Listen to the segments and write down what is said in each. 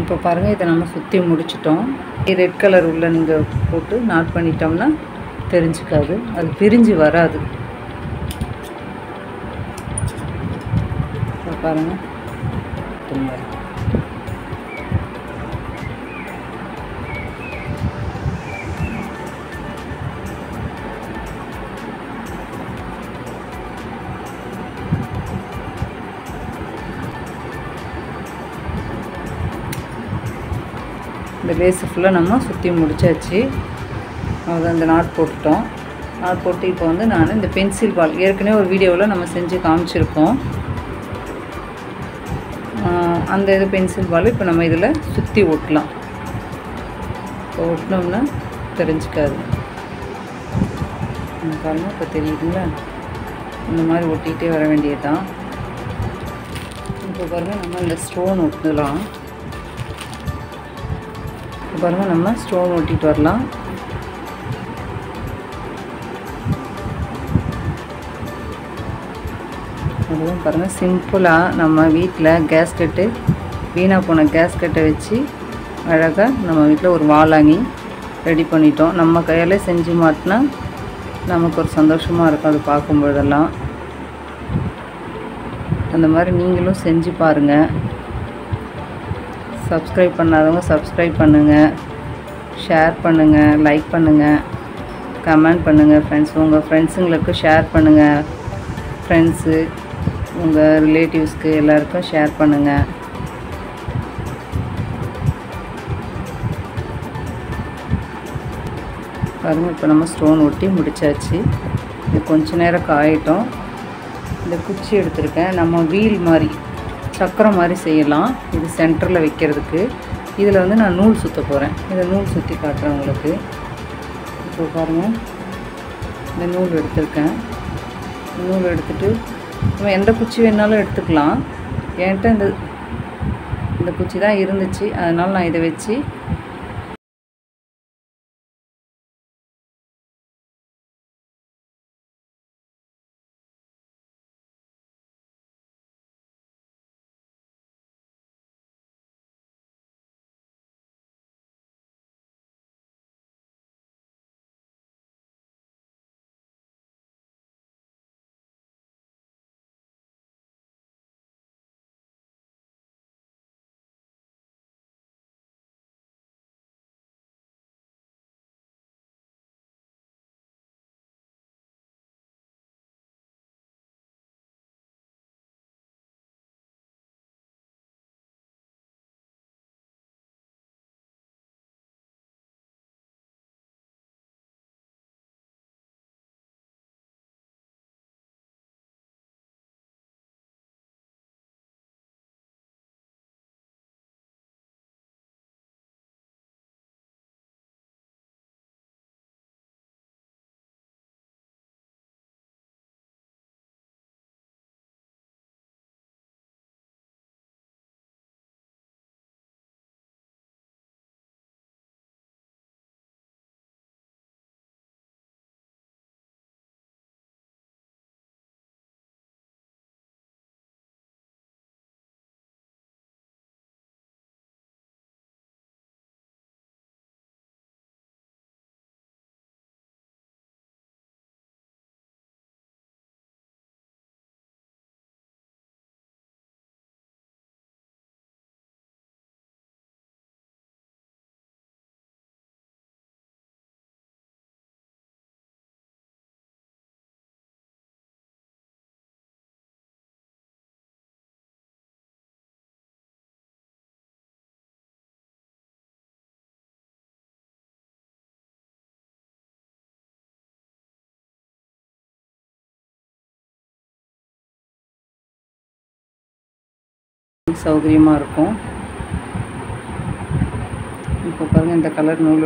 இப்போ பாருங்கள் இதை நம்ம சுற்றி முடிச்சிட்டோம் ரெட் கலர் உள்ள நீங்கள் போட்டு நாட் பண்ணிட்டோம்னா தெரிஞ்சுக்காது அது பிரிஞ்சு வராது இப்போ பாருங்கள் இது மாதிரி இந்த லேஸு ஃபுல்லாக நம்ம சுற்றி முடிச்சாச்சு அது அந்த நாட் போட்டுட்டோம் நாட் போட்டு இப்போ வந்து நான் இந்த பென்சில் பால் ஏற்கனவே ஒரு வீடியோவில் நம்ம செஞ்சு காமிச்சிருக்கோம் ஆஹ் அந்த இது பென்சில் பால் இப்போ நம்ம இதில் சுற்றி ஒட்டலாம் இப்போ ஒட்டினோம்னா தெரிஞ்சுக்காது இந்த பாருங்க இப்போ தெரியுதுங்களா இந்த மாதிரி ஒட்டிகிட்டே வர வேண்டியதுதான் இப்போ பாருங்கள் நம்ம இந்த ஸ்டோன் ஒட்டலாம் இப்போ பாருங்கள் நம்ம ஸ்டோன் ஒட்டிட்டு வரலாம் அதுவும் பாருங்கள் சிம்பிளாக நம்ம வீட்டில் கேஸ்கெட்டு வீணாக போன கேஸ்கெட்டை வச்சு அழகாக நம்ம வீட்டில் ஒரு வாளாங்கி ரெடி பண்ணிட்டோம் நம்ம கையால் செஞ்சு மாட்டினா நமக்கு ஒரு சந்தோஷமாக இருக்கும் அது பார்க்கும்பொழுதெல்லாம் அந்த மாதிரி நீங்களும் செஞ்சு பாருங்கள் சப்ஸ்கிரைப் பண்ணாதவங்க சப்ஸ்கிரைப் பண்ணுங்கள் ஷேர் பண்ணுங்கள் லைக் பண்ணுங்கள் கமெண்ட் பண்ணுங்கள் ஃப்ரெண்ட்ஸ் உங்கள் ஃப்ரெண்ட்ஸுங்களுக்கு ஷேர் பண்ணுங்கள் ஃப்ரெண்ட்ஸு உங்கள் ரிலேட்டிவ்ஸ்க்கு எல்லாருக்கும் ஷேர் பண்ணுங்கள் பாருங்க இப்போ நம்ம ஸ்டோன் ஒட்டி முடிச்சாச்சு இது கொஞ்ச நேரம் காயட்டும் இந்த குச்சி எடுத்திருக்கேன் நம்ம வீல் மாதிரி சக்கரம் மாதிரி செய்யலாம் இது சென்டரில் வைக்கிறதுக்கு இதில் வந்து நான் நூல் சுற்ற போகிறேன் இதை நூல் சுற்றி காட்டுறேன் உங்களுக்கு இப்போ பாருங்கள் இந்த நூல் எடுத்திருக்கேன் நூல் எடுத்துட்டு நம்ம எந்த குச்சி வேணாலும் எடுத்துக்கலாம் என்கிட்ட இந்த இந்த குச்சி தான் இருந்துச்சு அதனால் நான் இதை வச்சு சௌகரியமாக இருக்கும் இப்போ பாருங்கள் இந்த கலர் நூல்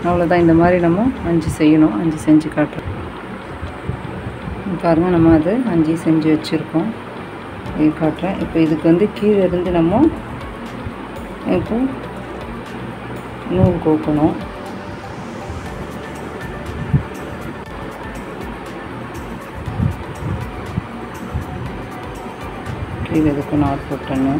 அவ்வளோதான் இந்த மாதிரி நம்ம அஞ்சு செய்யணும் அஞ்சு செஞ்சு காட்டுறோம் பாருங்கள் நம்ம அது அஞ்சு செஞ்சு வச்சுருக்கோம் இது காட்டுறேன் இப்போ இதுக்கு வந்து கீழே இருந்து நம்ம இப்போ நூல் கோக்கணும் கீழே இதுக்கு நாட் போட்டணும்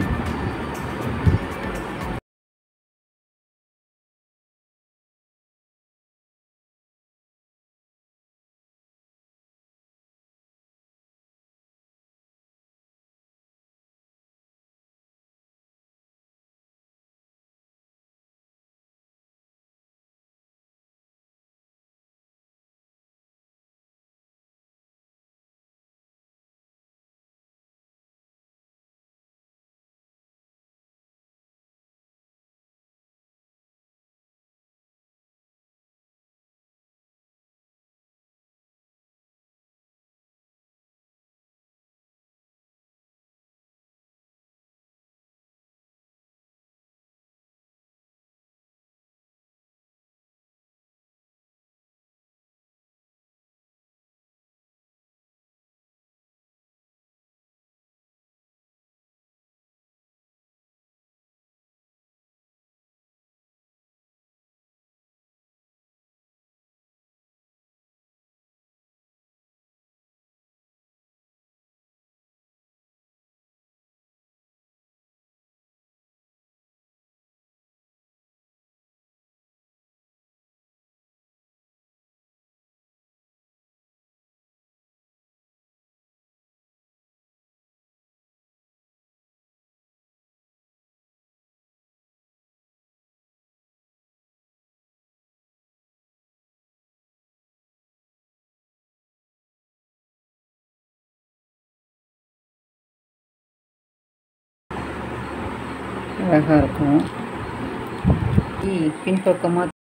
அழகாக இருக்கும் பின்பக்கமாக